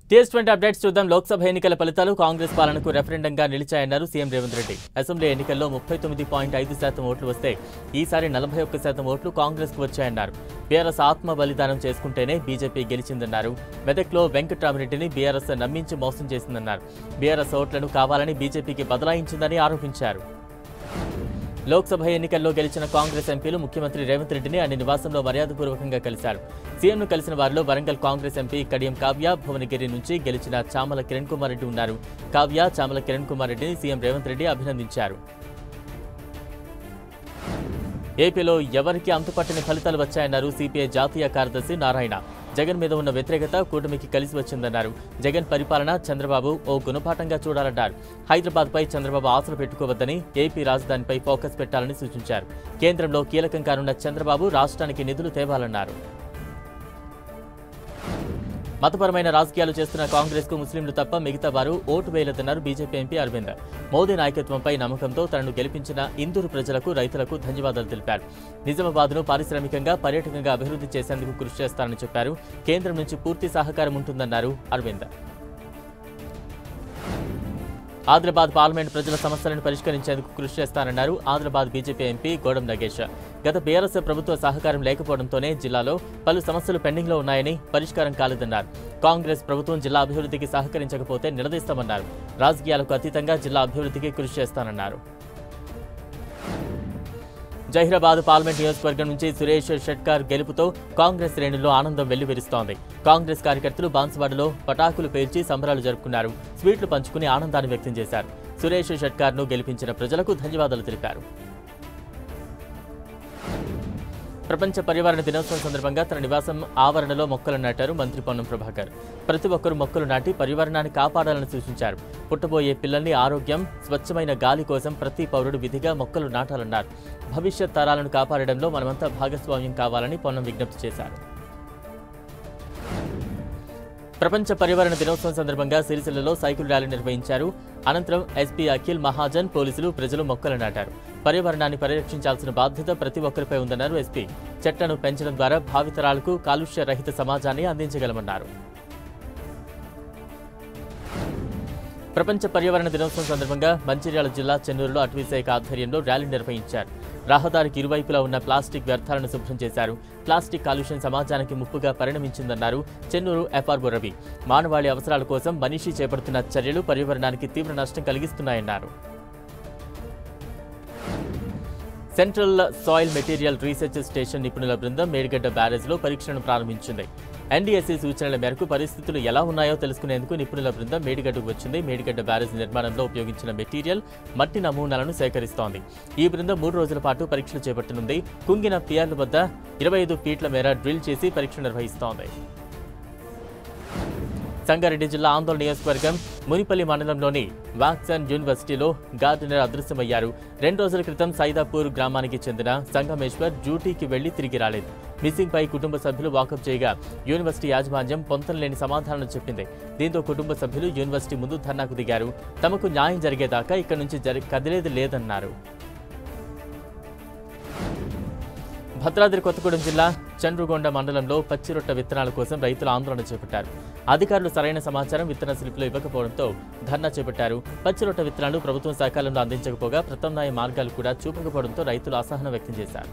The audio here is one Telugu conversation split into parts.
టీఎస్ ట్వంటీ అప్డేట్స్ చూద్దాం లోక్సభ ఎన్నికల ఫలితాలు కాంగ్రెస్ పాలనకు రెఫరెండంగా నిలిచాయన్నారు సీఎం రేవంత్ రెడ్డి అసెంబ్లీ ఎన్నికల్లో ముప్పై తొమ్మిది పాయింట్ ఐదు శాతం ఓట్లు వస్తే ఈసారి నలభై ఒక్క శాతం ఓట్లు కాంగ్రెస్కు వచ్చాయన్నారు బీఆర్ఎస్ ఆత్మ బలిదానం చేసుకుంటేనే బీజేపీ గెలిచిందన్నారు మెదక్లో వెంకట్రామరెడ్డిని బీఆర్ఎస్ నమ్మించి మోసం చేసిందన్నారు బీఆర్ఎస్ ఓట్లను కావాలని బీజేపీకి బదలాయించిందని ఆరోపించారు లోక్సభ ఎన్నికల్లో గెలిచిన కాంగ్రెస్ ఎంపీలు ముఖ్యమంత్రి రేవంత్ రెడ్డిని ఆయన నివాసంలో మర్యాదపూర్వకంగా కలిశారు సీఎంను కలిసిన వారిలో వరంగల్ కాంగ్రెస్ ఎంపీ కడియం కావ్య భువనగిరి నుంచి గెలిచిన చామల కిరణ్ కుమార్ రెడ్డి ఉన్నారు కావ్య చామల కిరణ్ కుమార్ రెడ్డిని సీఎం రేవంత్ రెడ్డి అభినందించారు ఏపీలో ఎవరికి అంతుపట్టని ఫలితాలు వచ్చాయన్నారు సిపిఐ జాతీయ కార్యదర్శి నారాయణ జగన్ మీద ఉన్న వ్యతిరేకత కూటమికి కలిసి వచ్చిందన్నారు జగన్ పరిపాలన చంద్రబాబు ఓ గుణపాఠంగా చూడాలన్నారు హైదరాబాద్పై చంద్రబాబు ఆశలు పెట్టుకోవద్దని ఏపీ రాజధానిపై ఫోకస్ పెట్టాలని సూచించారు కేంద్రంలో కీలకం కానున్న చంద్రబాబు రాష్ట్రానికి నిధులు తేవాలన్నారు మతపరమైన రాజకీయాలు చేస్తున్న కాంగ్రెస్ కు ముస్లింలు తప్ప మిగతా వారు ఓటు వేయలేదన్నారు బీజేపీ ఎంపీ అరవింద్ మోదీ నాయకత్వంపై నమ్మకంతో తనను గెలిపించిన ఇందూరు ప్రజలకు రైతులకు ధన్యవాదాలు తెలిపారు నిజామాబాద్ను పారిశ్రామికంగా పర్యాటకంగా అభివృద్ధి చేసేందుకు కృషి చేస్తారని చెప్పారు కేంద్రం నుంచి పూర్తి సహకారం ఉంటుందన్నారు అరవింద్ ఆదిలాబాద్ పార్లమెంట్ ప్రజల సమస్యలను పరిష్కరించేందుకు కృషి చేస్తానన్నారు ఆదిలాబాద్ బీజేపీ ఎంపీ గోడం నగేష్ గత బీఆర్ఎస్ ప్రభుత్వ సహకారం లేకపోవడంతోనే జిల్లాలో పలు సమస్యలు పెండింగ్లో ఉన్నాయని పరిష్కారం కాలేదన్నారు కాంగ్రెస్ ప్రభుత్వం జిల్లా అభివృద్ధికి సహకరించకపోతే నిలదీస్తామన్నారు రాజకీయాలకు అతీతంగా జిల్లా అభివృద్ధికి కృషి చేస్తానన్నారు జహీరాబాద్ పార్లమెంట్ నియోజకవర్గం నుంచి సురేష్ షెట్కార్ గెలుపుతో కాంగ్రెస్ శ్రేణుల్లో ఆనందం వెల్లివిరుస్తోంది కాంగ్రెస్ కార్యకర్తలు బాన్సువాడలో పటాకులు పేల్చి సంబరాలు జరుపుకున్నారు స్వీట్లు పంచుకుని ఆనందాన్ని వ్యక్తం చేశారు సురేష్ షెట్కార్ను గెలిపించిన ప్రజలకు ధన్యవాదాలు తెలిపారు ప్రపంచ పర్యావరణ దినోత్సవం సందర్భంగా తన నివాసం ఆవరణలో మొక్కలు నాటారు మంత్రి పొన్నం ప్రభాకర్ ప్రతి ఒక్కరూ మొక్కలు నాటి పర్యావరణాన్ని కాపాడాలని సూచించారు పుట్టబోయే పిల్లల్ని ఆరోగ్యం స్వచ్ఛమైన గాలి కోసం ప్రతి పౌరుడు విధిగా మొక్కలు నాటాలన్నారు భవిష్యత్ తరాలను కాపాడడంలో మనమంతా భాగస్వామ్యం కావాలని పొన్నం విజ్ఞప్తి చేశారు ప్రపంచ పర్యావరణ దినోత్సవం సందర్భంగా సిరిసిల్లలో సైకిల్ ర్యాలీ నిర్వహించారు అనంతరం ఎస్పీ అఖిల్ మహాజన్ పోలీసులు ప్రజలు మొక్కలు నాటారు పర్యావరణాన్ని పరిరక్షించాల్సిన బాధ్యత ప్రతి ఒక్కరిపై ఉందన్నారు ఎస్పీ చెట్లను పెంచడం ద్వారా భావితరాలకు కాలుష్య రహిత సమాజాన్ని అందించగలమన్నారు ప్రపంచ పర్యావరణ దినోత్సవం సందర్భంగా మంచిర్యాల జిల్లా చెన్నూరులో అటవీశాఖ ఆధ్వర్యంలో ర్యాలీ నిర్వహించారు రహదారికి ఇరువైపులా ఉన్న ప్లాస్టిక్ వ్యర్థాలను శుభ్రం చేశారు ప్లాస్టిక్ కాలుష్యం సమాజానికి ముప్పుగా పరిణమించిందన్నారు చెన్నూరు ఎఫ్ఆర్ఓ రవి మానవాళి అవసరాల కోసం మనిషి చేపడుతున్న చర్యలు పర్యావరణానికి తీవ్ర నష్టం కలిగిస్తున్నాయన్నారు central soil material research station నిపుణుల బృందం మేడిగడ్డ బ్యారేజ్లో పరీక్షలను ప్రారంభించింది ఎన్డీఎస్సీ సూచనల మేరకు పరిస్థితులు ఎలా ఉన్నాయో తెలుసుకునేందుకు నిపుణుల బృందం మేడిగడ్డకు వచ్చింది మేడిగడ్డ బ్యారేజ్ నిర్మాణంలో ఉపయోగించిన మెటీరియల్ మట్టి నమూనాలను సేకరిస్తోంది ఈ బృందం మూడు రోజుల పాటు పరీక్షలు చేపట్టనుంది కుంగిన పియర్ల వద్ద ఇరవై ఐదు ఫీట్ల మేర డ్రిల్ చేసి పరీక్ష నిర్వహిస్తోంది సంగారెడ్డి జిల్లా ఆందోళన నియోజకవర్గం మునిపల్లి మండలంలోని వాక్సన్ యూనివర్సిటీలో గార్డెనర్ అదృశ్యమయ్యారు రెండు రోజుల క్రితం సైదాపూర్ గ్రామానికి చెందిన సంగమేశ్వర్ డ్యూటీకి వెళ్లి తిరిగి రాలేదు మిస్సింగ్ పై కుటుంబ సభ్యులు వాకప్ చేయగా యూనివర్సిటీ యాజమాన్యం పొంతనలేని సమాధానం చెప్పింది దీంతో కుటుంబ సభ్యులు యూనివర్సిటీ ముందు ధర్నాకు దిగారు తమకు న్యాయం జరిగేదాకా ఇక్కడి నుంచి జరి కదిలేది లేదన్నారు భద్రాద్రి కొత్తగూడెం జిల్లా చండ్రుగొండ మండలంలో పచ్చిరొట్ట విత్తనాల కోసం రైతులు ఆందోళన చేపట్టారు అధికారులు సరైన సమాచారం విత్తన స్లిప్లు ఇవ్వకపోవడంతో ధర్నా చేపట్టారు పచ్చిరొట్ట విత్తనాలు ప్రభుత్వం సకాలంలో అందించకపోగా ప్రత్యామ్నాయ మార్గాలు కూడా చూపకపోవడంతో రైతులు అసహనం వ్యక్తం చేశారు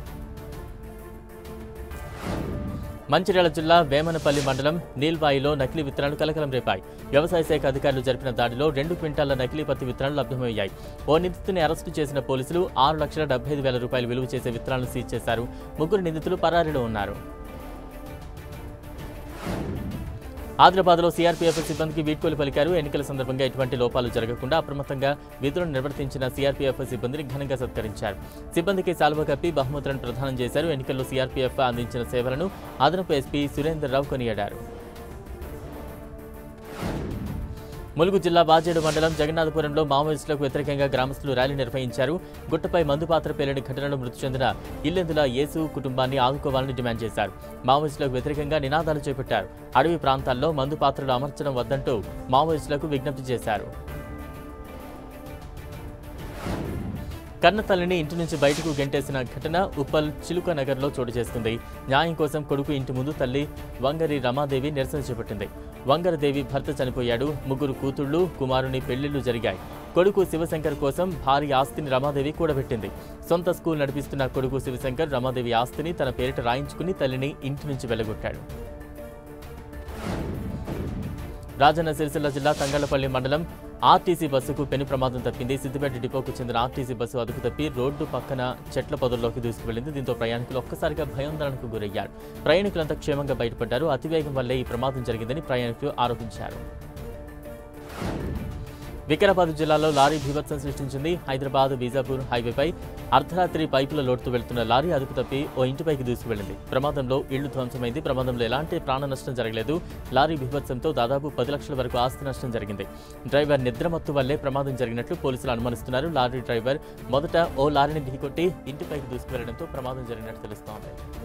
మంచిర్యాల జిల్లా వేమనపల్లి మండలం నీల్వాయిలో నకిలీ విత్తనాలు కలకలం రేపాయి వ్యవసాయ శాఖ అధికారులు జరిపిన దాడిలో రెండు క్వింటాల నకిలీ పత్తి విత్తనాలు లభ్యమయ్యాయి ఓ నిందితుని అరెస్టు చేసిన పోలీసులు ఆరు లక్షల డెబ్బై ఐదు వేల రూపాయలు విలువ చేసే విత్తనాలను సీజ్ చేశారు ముగ్గురు నిందితులు పరారీలో ఉన్నారు ఆదిలాబాద్లో సీఆర్పీఎఫ్ సిబ్బందికి వీడ్కోలు పలికారు ఎన్నికల సందర్భంగా ఎటువంటి లోపాలు జరగకుండా అప్రమత్తంగా విధులను నిర్వర్తించిన సీఆర్పీఎఫ్ సిబ్బందిని ఘనంగా సత్కరించారు సిబ్బందికి సాల్వ కప్పి బహుమతులను ప్రదానం చేశారు ఎన్నికల్లో సీఆర్పీఎఫ్ అందించిన సేవలను అదనపు ఎస్పీ సురేందర్రావు కొనియాడారు ములుగు జిల్లా బాజేడు మండలం జగన్నాథపురంలో మావోయిస్టులకు వ్యతిరేకంగా గ్రామస్తులు ర్యాలీ నిర్వహించారు గుట్టపై మందు పాత్ర పేలని ఘటనలో మృతి చెందిన ఇల్లెందుల యేసు కుటుంబాన్ని ఆదుకోవాలని డిమాండ్ చేశారు మావోయిస్టులకు వ్యతిరేకంగా నినాదాలు చేపట్టారు అడవి ప్రాంతాల్లో మందు పాత్రలు అమర్చడం వద్దంటూ మావోయిస్టులకు విజ్ఞప్తి చేశారు కన్నతల్లిని ఇంటి నుంచి బయటకు గెంటేసిన ఘటన ఉప్పల్ చిలుక నగర్లో చోటు చేసుకుంది న్యాయం కోసం కొడుకు ఇంటి ముందు తల్లి వంగరి రమాదేవి నిరసన చేపట్టింది వంగరదేవి భర్త చనిపోయాడు ముగ్గురు కూతుళ్లు కుమారుని పెళ్లిళ్లు జరిగాయి కొడుకు శివశంకర్ కోసం భారీ ఆస్తిని రమాదేవి కూడబెట్టింది సొంత స్కూల్ నడిపిస్తున్న కొడుకు శివశంకర్ రమాదేవి ఆస్తిని తన పేరిట రాయించుకుని తల్లిని ఇంటి నుంచి వెళ్లగొట్టాడు రాజన్న సిరిసిల్ల జిల్లా తంగళ్లపల్లి మండలం ఆర్టీసీ బస్సుకు పెను ప్రమాదం తప్పింది సిద్దిపేట డిపోకు చెందిన ఆర్టీసీ బస్సు అదుపు తప్పి రోడ్డు పక్కన చెట్ల పొదల్లోకి దూసుకువెళ్లింది దీంతో ప్రయాణికులు ఒక్కసారిగా భయాందోళనకు గురయ్యారు ప్రయాణికులంతా క్షేమంగా బయటపడ్డారు అతివేగం వల్లే ఈ ప్రమాదం జరిగిందని ప్రయాణికులు ఆరోపించారు వికారాబాద్ జిల్లాలో లారీ బీభత్సం సృష్టించింది హైదరాబాద్ బీజాపూర్ హైవేపై అర్ధరాత్రి పైపుల లోటుతో వెళ్తున్న లారీ అదుపు తప్పి ఓ ఇంటిపైకి దూసుకువెళ్లింది ప్రమాదంలో ఇళ్లు ధ్వంసమైంది ప్రమాదంలో ఎలాంటి ప్రాణ నష్టం జరగలేదు లారీ బీభత్సంతో దాదాపు పది లక్షల వరకు ఆస్తి నష్టం జరిగింది డ్రైవర్ నిద్రమత్తు వల్లే ప్రమాదం జరిగినట్లు పోలీసులు అనుమానిస్తున్నారు లారీ డ్రైవర్ మొదట ఓ లారీని ఢీకొట్టి ఇంటిపైకి దూసుకువెళ్లడంతో ప్రమాదం జరిగినట్టు తెలుస్తోంది